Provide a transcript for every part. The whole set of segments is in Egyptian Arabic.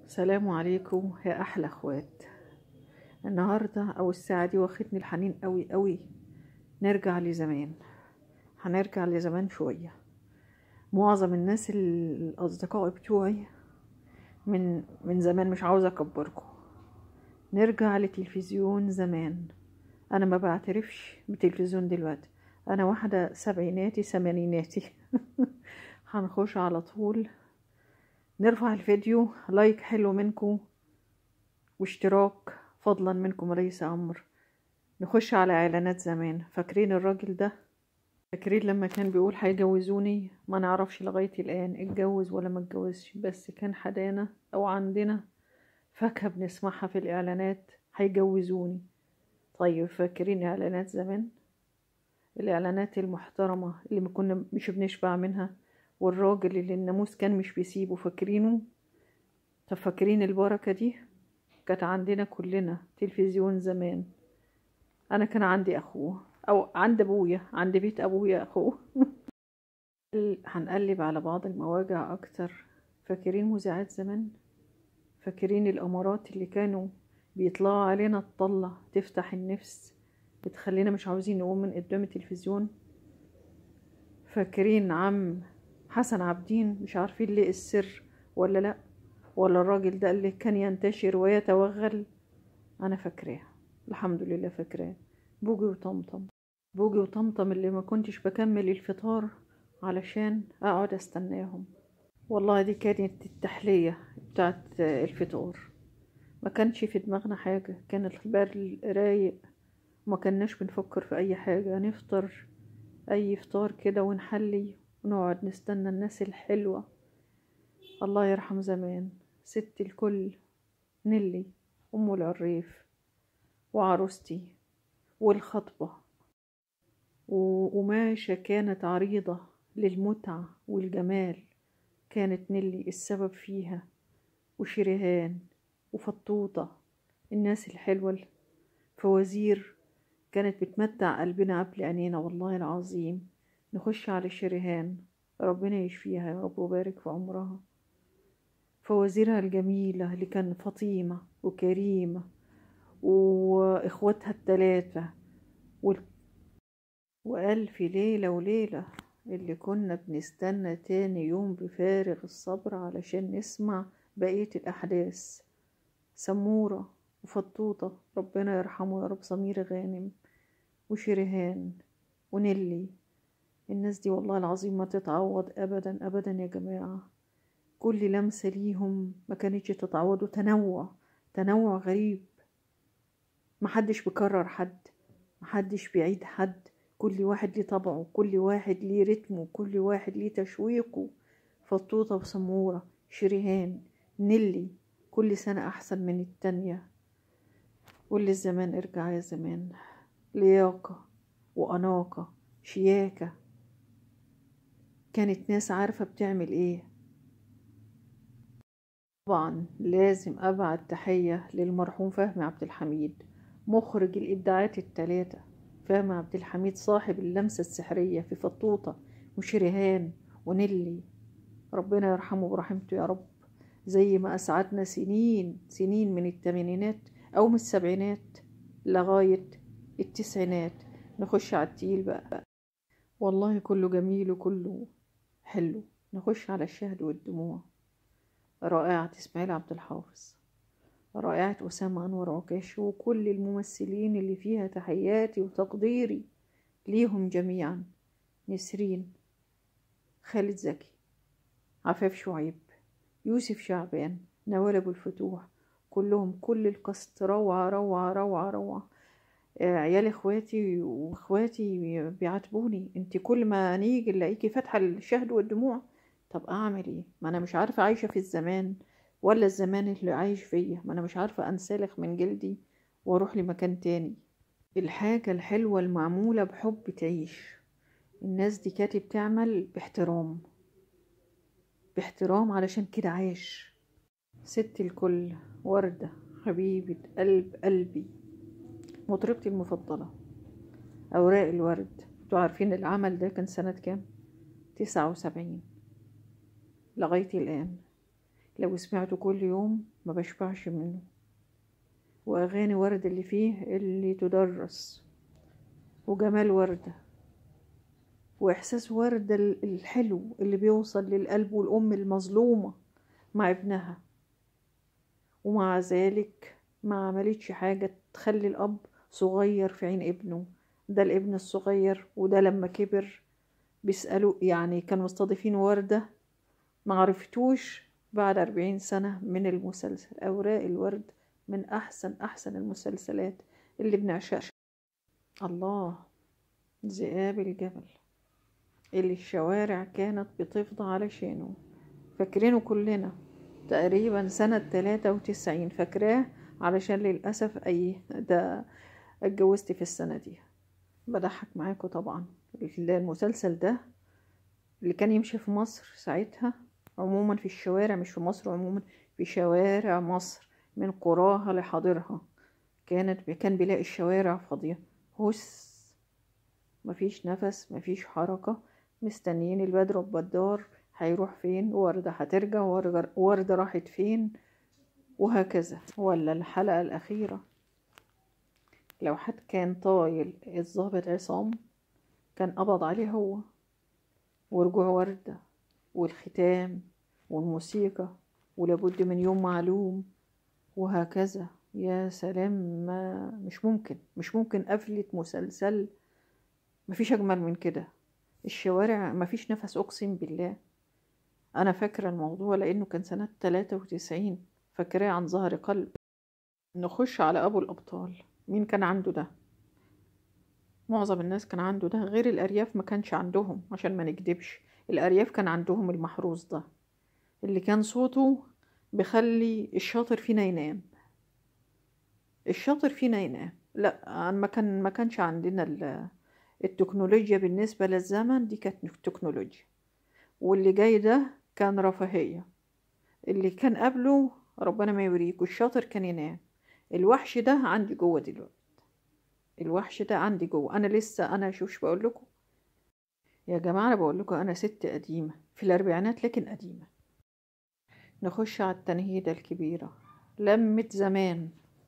سلام عليكم يا احلى اخوات النهارده او الساعه دي واخدني الحنين قوي قوي نرجع لزمان هنرجع لزمان شويه معظم الناس ال- الاصدقاء بتوعي من من زمان مش عاوزه اكبركم نرجع لتلفزيون زمان انا ما بعترفش بتلفزيون دلوقتي انا واحده سبعيناتي ثمانيناتي هنخش على طول نرفع الفيديو لايك حلو منكم واشتراك فضلا منكم رئيس أمر نخش على إعلانات زمان فاكرين الراجل ده فاكرين لما كان بيقول هيجوزوني ما نعرفش لغاية الآن اتجوز ولا ما اتجوزش بس كان حدانا أو عندنا فاكهة بنسمعها في الإعلانات هيجوزوني طيب فاكرين إعلانات زمان الإعلانات المحترمة اللي كنا مش بنشبع منها والراجل اللي الناموس كان مش بيسيبه فاكرينه طب فاكرين البركة دي كانت عندنا كلنا تلفزيون زمان أنا كان عندي أخوه أو عند أبويا عند بيت أبويا أخوه هنقلب على بعض المواجع أكتر فاكرين مذيعات زمان فاكرين الأمارات اللي كانوا بيطلعوا علينا تطلع تفتح النفس بتخلينا مش عاوزين نقوم من قدام التلفزيون فاكرين عم حسن عابدين مش عارفين ليه السر ولا لا ولا الراجل ده اللي كان ينتشر ويتوغل انا فاكراه الحمد لله فاكراه بوجي وطمطم بوجي وطمطم اللي ما كنتش بكمل الفطار علشان اقعد استناهم والله دي كانت التحلية بتاعت الفطار ما كانش في دماغنا حاجة كان البال رايق ما كناش بنفكر في اي حاجة نفطر اي فطار كده ونحلي ونقعد نستنى الناس الحلوة الله يرحم زمان ست الكل نيلي أم العريف وعروستي والخطبة وقماشة كانت عريضة للمتعة والجمال كانت نيلي السبب فيها وشريهان وفطوطة الناس الحلوة الفوازير كانت بتمتع قلبنا قبل عينينا والله العظيم نخش على شريهان ربنا يشفيها يا رب وبارك في عمرها فوازيرها الجميلة اللي كان فاطمة وكريمة وإخواتها التلاتة وال... وألف ليلة وليلة اللي كنا بنستنى تاني يوم بفارغ الصبر علشان نسمع بقية الأحداث سمورة وفطوطة ربنا يرحمه يا رب سمير غانم وشريهان ونيلي الناس دي والله العظيم ما تتعوض ابدا ابدا يا جماعه كل لمسه ليهم ما كانتش تتعوض وتنوع تنوع غريب محدش بيكرر حد محدش بيعيد حد كل واحد ليه طبعه كل واحد ليه رتمه كل واحد ليه تشويقه فطوطة وسمورة شريهان نيلي كل سنة أحسن من التانية قول الزمان ارجع يا زمان لياقة وأناقة شياكة كانت ناس عارفة بتعمل ايه طبعا لازم ابعت تحية للمرحوم فهمي عبد الحميد مخرج الابداعات التلاتة فهمي عبد الحميد صاحب اللمسة السحرية في فطوطة وشريهان ونيلي ربنا يرحمه برحمته يا رب زي ما أسعدنا سنين سنين من التمانينات أو من السبعينات لغاية التسعينات نخش على التقيل بقى والله كله جميل وكله حلو نخش على الشهد والدموع رائعة إسماعيل عبد الحافظ رائعة أسامة أنور عكاش وكل الممثلين اللي فيها تحياتي وتقديري ليهم جميعا نسرين خالد زكي عفاف شعيب يوسف شعبان نوال أبو الفتوح كلهم كل القصد روعة روعة روعة روعة عيال اخواتي واخواتي بيعاتبوني انت كل ما نيجي نلاقيكي فاتحه الشهد والدموع طب اعمل ايه ما انا مش عارفه عايشه في الزمان ولا الزمان اللي عايش فيا ما انا مش عارفه انسلخ من جلدي واروح لمكان تاني الحاجه الحلوه المعموله بحب تعيش الناس دي كانت بتعمل باحترام باحترام علشان كده عايش ست الكل ورده حبيبه قلب قلبي مطربتي المفضلة أوراق الورد انتوا عارفين العمل ده كان سنة كام؟ تسعة وسبعين لغاية الآن لو سمعته كل يوم ما بشبعش منه وأغاني ورد اللي فيه اللي تدرس وجمال وردة وإحساس وردة الحلو اللي بيوصل للقلب والأم المظلومة مع ابنها ومع ذلك ما عملتش حاجة تخلي الأب صغير في عين ابنه ده الابن الصغير وده لما كبر بيسألوا يعني كانوا مستضيفين وردة معرفتوش بعد أربعين سنة من المسلسل أوراق الورد من أحسن أحسن المسلسلات اللي بنعشقها الله ذئاب الجبل اللي الشوارع كانت بتفضى علشانه فاكرينه كلنا تقريبا سنة تلاتة وتسعين فاكراه علشان للأسف أي ده اتجوزت في السنة دي بضحك معاكم طبعا المسلسل ده اللي كان يمشي في مصر ساعتها عموما في الشوارع مش في مصر عموما في شوارع مصر من قراها لحاضرها كانت كان بيلاقي الشوارع فاضية هس مفيش نفس مفيش حركة مستنيين البدر والبدار هيروح فين وردة هترجع وردة راحت فين وهكذا ولا الحلقة الأخيرة لو حد كان طايل الضابط عصام كان قبض عليه هو ورجوع وردة والختام والموسيقى ولابد من يوم معلوم وهكذا يا سلام ما مش ممكن مش ممكن قفلة مسلسل مفيش أجمل من كده الشوارع مفيش نفس أقسم بالله أنا فاكرة الموضوع لأنه كان سنة تلاتة وتسعين فاكراه عن ظهر قلب نخش على أبو الأبطال مين كان عنده ده معظم الناس كان عنده ده غير الأرياف ما كانش عندهم عشان ما نكدبش الأرياف كان عندهم المحروس ده اللي كان صوته بخلي الشاطر فينا ينام الشاطر فينا ينام لا ما كان ما كانش عندنا التكنولوجيا بالنسبة للزمن دي كانت تكنولوجيا واللي جاي ده كان رفاهية اللي كان قبله ربنا ما يوريك والشاطر كان ينام الوحش ده عندي جوه دلوقتي الوحش ده عندي جوه انا لسه انا شوش بقول لكم يا جماعه انا بقول لكم انا ست قديمه في الاربعينات لكن قديمه نخش على التنهيدة الكبيرة لمة زمان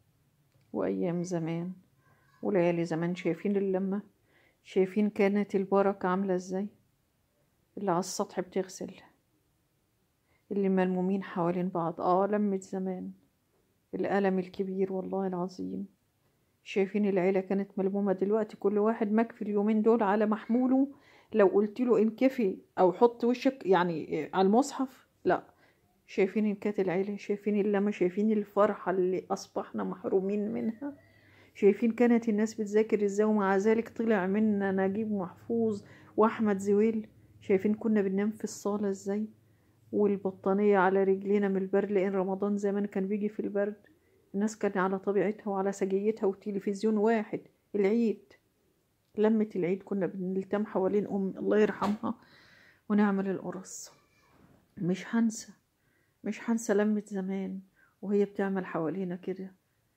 وأيام زمان وليالي زمان شايفين اللمة شايفين كانت البركة عاملة ازاي اللي على السطح بتغسل اللي ملمومين حوالين بعض اه لمة زمان الألم الكبير والله العظيم شايفين العيلة كانت ملمومة دلوقتي كل واحد مكفي اليومين دول على محموله لو قلت له انكفي او حط وشك يعني على المصحف لا شايفين إن كانت العيلة شايفين اللمة شايفين الفرحة اللي أصبحنا محرومين منها شايفين كانت الناس بتذاكر ازاي ومع ذلك طلع منا نجيب محفوظ وأحمد زويل شايفين كنا بننام في الصالة ازاي والبطانية على رجلينا من البرد لأن رمضان زمان كان بيجي في البرد الناس كانت على طبيعتها وعلى سجيتها وتلفزيون واحد العيد لمة العيد كنا بنلتم حوالين أم الله يرحمها ونعمل القرص مش هنسى مش هنسى لمة زمان وهي بتعمل حوالينا كده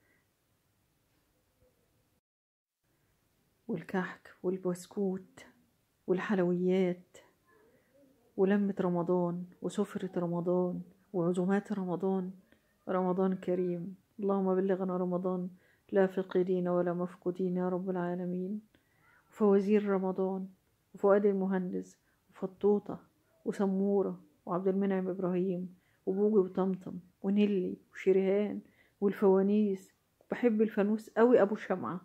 والكحك والبسكوت والحلويات ولمة رمضان وسفرة رمضان وعزومات رمضان رمضان كريم اللهم بلغنا رمضان لا فقدين ولا مفقودين يا رب العالمين وفوازير رمضان وفؤاد المهندس وفطوطة وسمورة وعبد المنعم إبراهيم وبوجي وطمطم ونيلي وشريهان والفوانيس بحب الفانوس قوي أبو شمعة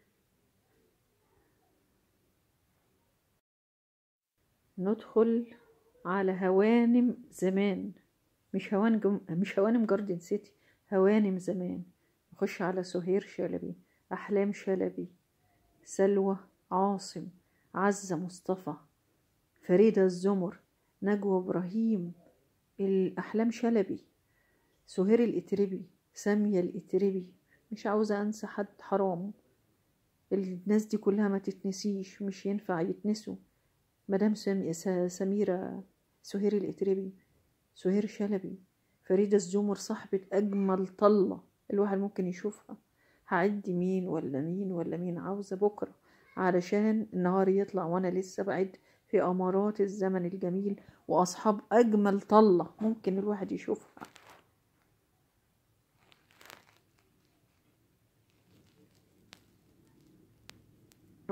ندخل على هوانم زمان مش هوانم مش هوانم جاردن سيتي هوانم زمان نخش على سهير شلبي أحلام شلبي سلوى عاصم عزة مصطفى فريدة الزمر نجوى إبراهيم الأحلام شلبي سهير الإتربي سامية الإتربي مش عاوزة أنسى حد حرام الناس دي كلها ما تتنسيش مش ينفع يتنسوا مدام سميرة سهير الإتربي سهير شلبي فريدة الزمر صاحبة أجمل طلة الواحد ممكن يشوفها هعد مين ولا مين ولا مين عاوزة بكرة علشان النهار يطلع وأنا لسه بعد في أمارات الزمن الجميل وأصحاب أجمل طلة ممكن الواحد يشوفها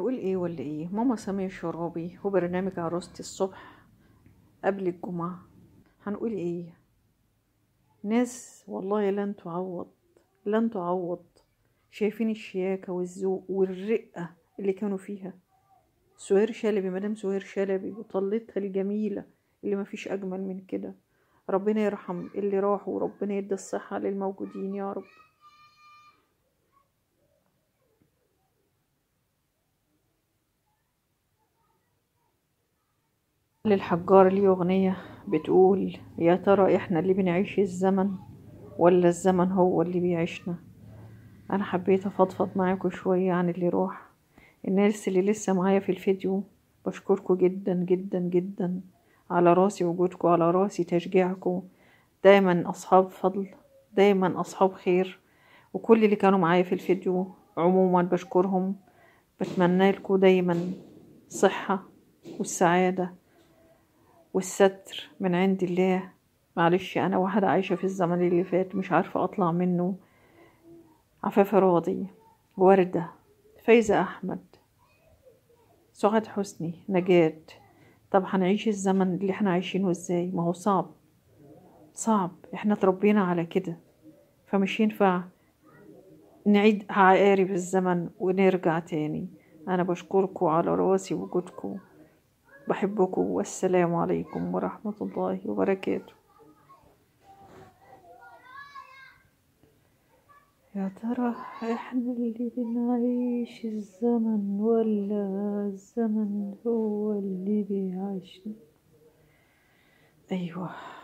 نقول ايه ولا ايه ماما سمير شرابي وبرنامج عروستي الصبح قبل الجمعة هنقول ايه ناس والله لن تعوض لن تعوض شايفين الشياكة والذوق والرقة اللي كانوا فيها سهير شلبي مدام سهير شلبي وطلتها الجميلة اللي مفيش أجمل من كده ربنا يرحم اللي راحوا وربنا يدي الصحة للموجودين يا رب للحجار ليه أغنية بتقول يا ترى إحنا اللي بنعيش الزمن ولا الزمن هو اللي بيعيشنا أنا حبيت أفضفض معاكم شوية عن اللي راح الناس اللي لسه معايا في الفيديو بشكركم جدا جدا جدا على راسي وجودكم على راسي تشجيعكم دايما أصحاب فضل دايما أصحاب خير وكل اللي كانوا معايا في الفيديو عموما بشكرهم بتمنى لكم دايما صحة والسعادة والستر من عند الله معلش أنا واحدة عايشة في الزمن اللي فات مش عارفة أطلع منه عفافة راضي وردة فايزة أحمد سعاد حسني نجاة طب هنعيش الزمن اللي احنا عايشينه ازاي ما هو صعب صعب احنا اتربينا على كده فمش ينفع نعيد عقارب الزمن ونرجع تاني انا بشكركم على راسي وجودكم بحبكم والسلام عليكم ورحمة الله وبركاته يا ترى احنا اللي بنعيش الزمن ولا الزمن هو اللي بيعيشنا ايوه